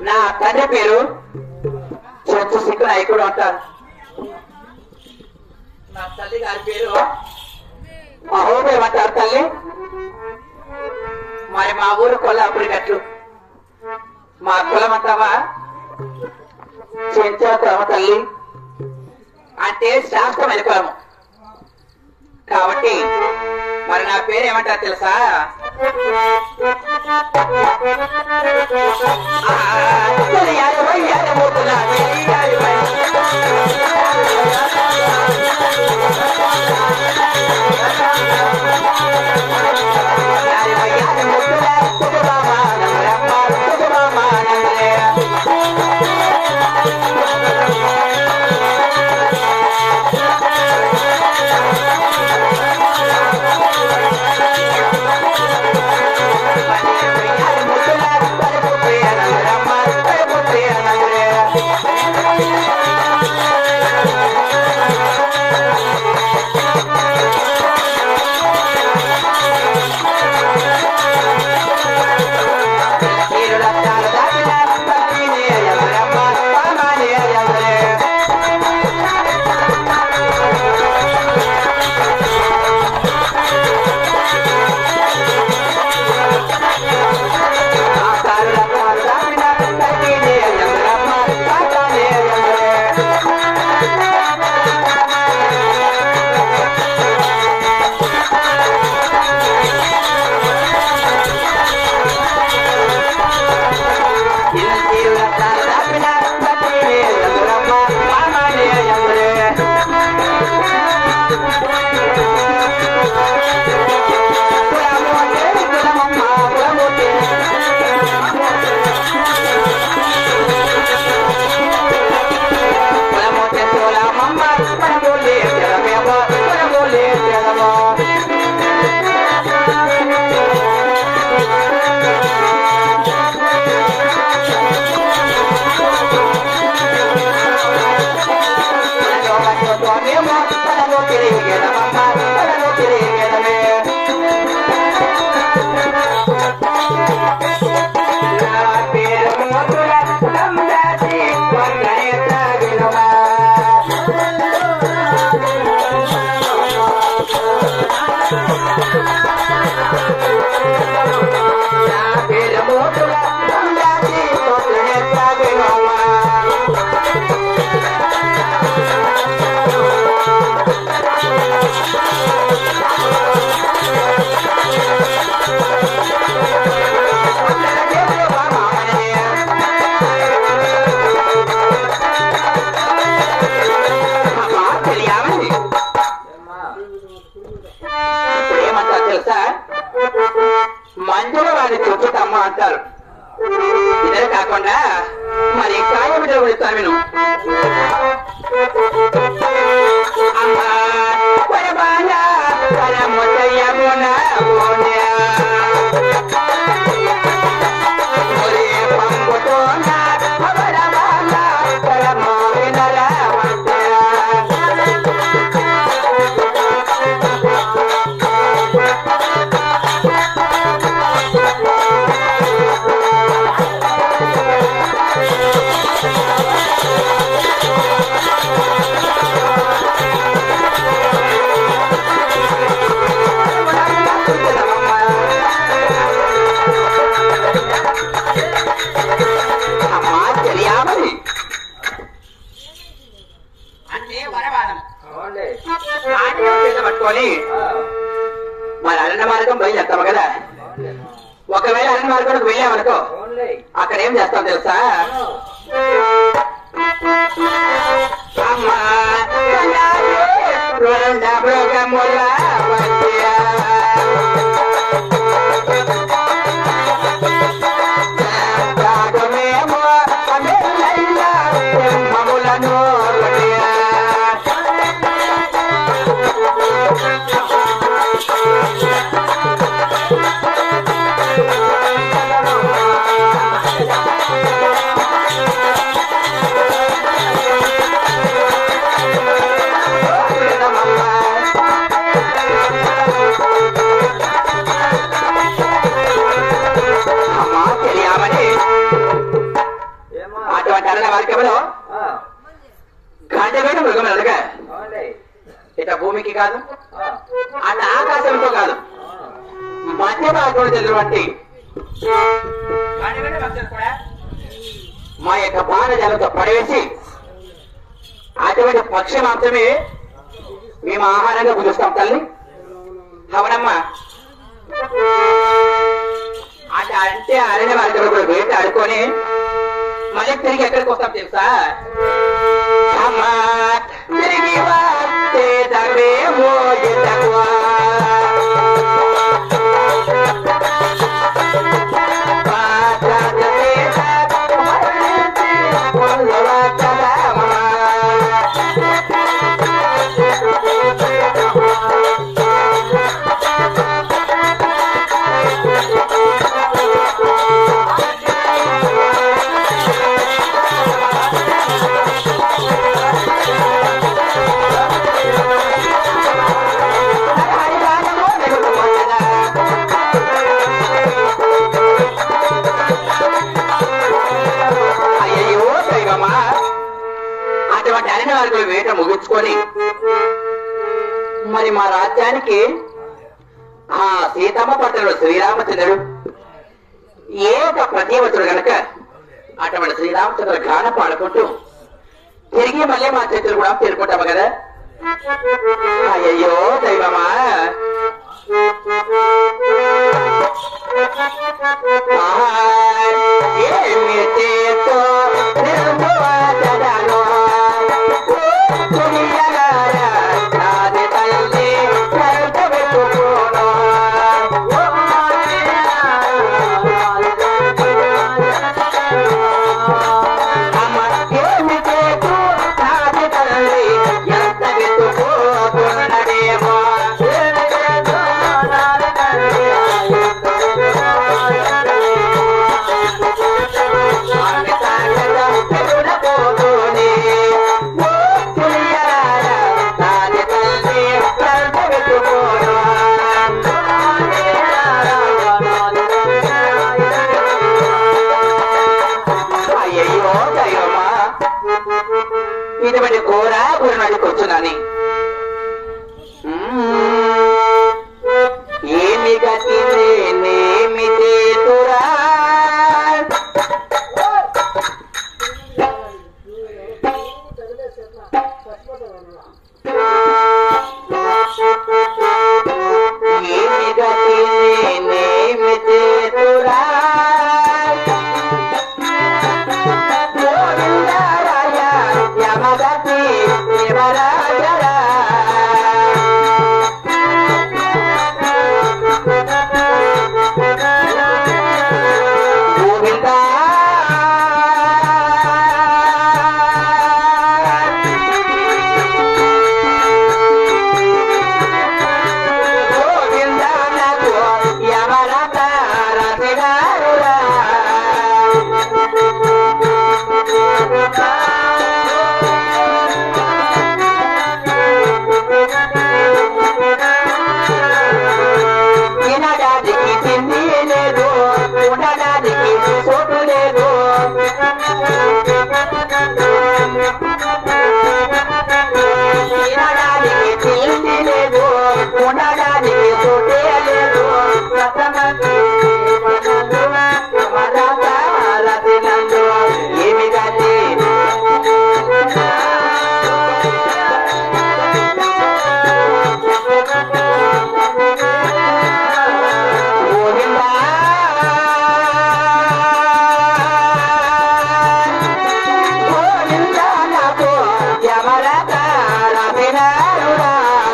నా తండ్రి పేరు చెంచు సిక్కు నాయకుడు అంటారు నా తల్లి గారి పేరు మహోదయం అంటారు తల్లి మరి మా ఊరు కొల్లాపురి గట్లు మా కులం అంటావా చెంచా కులమ తల్లి అంటే శాస్త్రమైన కులము కాబట్టి మరి నా పేరు ఏమంటారు తెలుసా ఆ, తెలియాలి వయ్యాలి మూతులా, తెలియాలి వయ్యాలి. తెలియాలి వయ్యాలి మూతులా, కుటుంబమా, నమ్మరమ్మ, కుటుంబమా, నమ్మరే. తెలియాలి మూతులా, పలుకుతే నమ్మరమ్మ, పలుకుతే నమ్మరే. మీరు రక్తాలు దాటిన పత్రినే ఎవరమ్మ, పామానే ఎవరే. ఆకారు రక్తాలు దాటిన పత్రినే ఎవరమ్మ, పామానే ఎవరే. ఇల్లు రక్తాలు దాటిన పత్రినే ఎవరమ్మ, పామానే ఎవరే. కులమోటే, కులమమ్మ, కులమోటే. కులమోటే, కులమమ్మ, కులమోలే, తెలమేమో, కులమోలే, తెలమో. కులమోటే, కులమేమో, కులమో తిరిగేదమమ్మ, కులమో తిరిగేదమే. నా పేరు మోతుల, నందాసి, వందనే తాగినమా. నా పేరు మోతుల, నందాసి, వందనే తాగినమా. అమ్మా, తెలియాలండి. ఇప్పుడు ఏమంటారు తెలుసా మంజుల వారిని చూపుతమ్మ అంటారు ఇదే కాకుండా మరి ఇంకా ఏమిటో వెళుతాను నేను అమ్మా పరమాన పరముదయమున పోన్యా. ఒరే పంపుతోన పరమాన పరమోవినర వంద్యా. అమ్మా తెలియాలి అంటే వరవాదం ఆటో చేత పట్టుకొని మరి అరణ్య మార్గం బయలుదేరుతాము కదా ఒకవేళ అరణ్య మార్గంలోకి వెళ్ళామనుకో అక్కడ ఏం చేస్తాం తెలుసా అమ్మా రెండు మృగముల మధ్య రాగమేమో అమెల్లయ్య సింహములను ఒకటియా. ఆ అరణ మార్గంలో ఆ, గంటవేట మృగం అనగా అవునులే. ఇట భూమికి కాదు ఆ, అటు ఆకాశంతో కాదు ఆ, మధ్య భాగంలో చదివంటి మా యొక్క బాణజాలతో పడవేసి అటువంటి పక్షి మాంసమే మేము ఆహారంగా పులుస్తాం తల్లి అవునమ్మా అటు అంటే అరణ్య మార్గంలో కూడా వేట ఆడుకొని మళ్ళీ తిరిగి ఎక్కడికి వస్తాం తెలుసా అమ్మా తిరిగి వస్తే తవే మోజు తక్కువ అయ్యో దైవమా అటువంటి అరణ్య మార్గం వేట ముగించుకొని మరి మా రాజ్యానికి ఆ సీతమ్మ పట్టణంలో శ్రీరామచంద్రుడు ఏక ప్రతివతుడు గనక అటువంటి శ్రీరామచంద్ర గాన పాడుకుంటూ తిరిగి మళ్ళీ మా చేతులు కూడా తీరుకుంటాము కదా అయ్యో దైవమా ఏమి చేతో నిర్మోచనలో కురియగార నాది తల్లి కరుటబెట్టుకోను అమ్మ ఏమి చేతు నాది తల్లి ఎంత వెతుకోకున్నదేమో స్వామి సాగర పెరుల పోతూనే ఓ కురియగార నాది తల్లి కరుటబెట్టుకోను అయ్యయ్యో దైవమా ఇటువంటి ఘోర గురునాడికి వచ్చునని ఏమి గతి నేనేమి చేతురా ఏమి గతి నేనేమి చేతురా గోవిందరాయ యమగతి శివరాజరా గోవింద గోవింద నాకు యమరత రసిగారురా తినడానికి తిండి లేదు ఉండడానికి చోటు లేదు తినడానికి తిండి లేదు ఉండడానికి చోటే లేదు రసమంది రసినందు ఏమి గతి గోవిందా గోవిందా నాకు యమరత రవినారుడా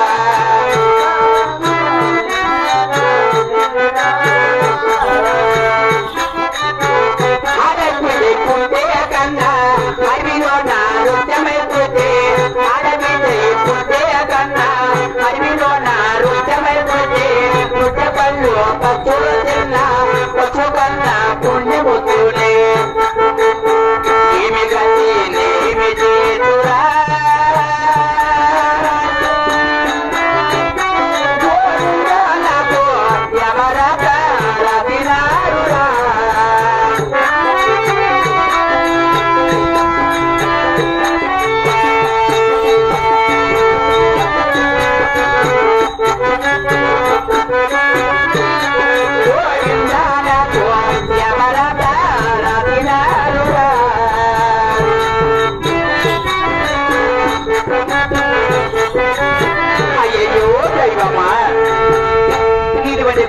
ఆడపిల్లి పుట్టే కన్నా అడవిలో నా నృత్యమైపోతే ఆడపిల్లి పుట్టే కన్నా అడవిలో నా నృత్యమైపోతే నృత్య పళ్ళు పచ్చులు తిన్నా పచ్చు కన్నా పుణ్యముతులే ఏమి గతి నేమి చేతురా గోవిందా నాకు యమరత రవినారుడా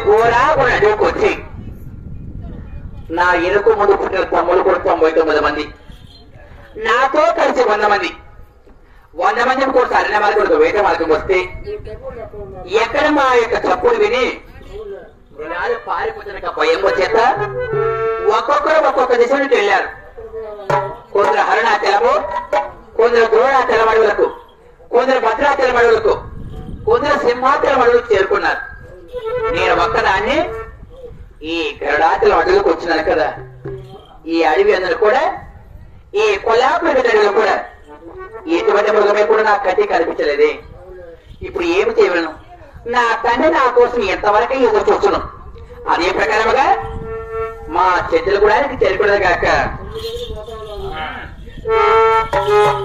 కూర అడుగుకు వచ్చి నా ఎరుకు ముందు పుట్టిన తమ్ముడు కూడా తొంభై తొమ్మిది మంది నాతో కలిసి వంద మంది వంద మంది కూడా సరైన మార్గం వేట మార్గం వస్తే ఎక్కడ మా యొక్క చప్పులు విని మృగాలు పారిపోతున్న భయం చేత ఒక్కొక్కరు ఒక్కొక్క దిశ నుండి వెళ్ళారు కొందరు హరుణాచలము కొందరు ద్రోణాచలం అడవులకు కొందరు భద్రాచలం అడవులకు కొందరు సింహాచలం అడవులకు చేరుకున్నారు నేను ఒక్కదాన్ని ఈ గరుడాచలం అడవులకు వచ్చినాను కదా ఈ అడవి అందరూ కూడా ఈ కొల్లాపురి అడవిలో కూడా ఎటువంటి మృగమే కూడా నాకు కట్టి కనిపించలేదే ఇప్పుడు ఏమి చేయగలను నా తండ్రి నా కోసం ఎంతవరకు ఎదురు చూస్తున్నాం అదే ప్రకారముగా మా చెద్దెలు కూడా ఆయనకి తెలియకూడదు కాక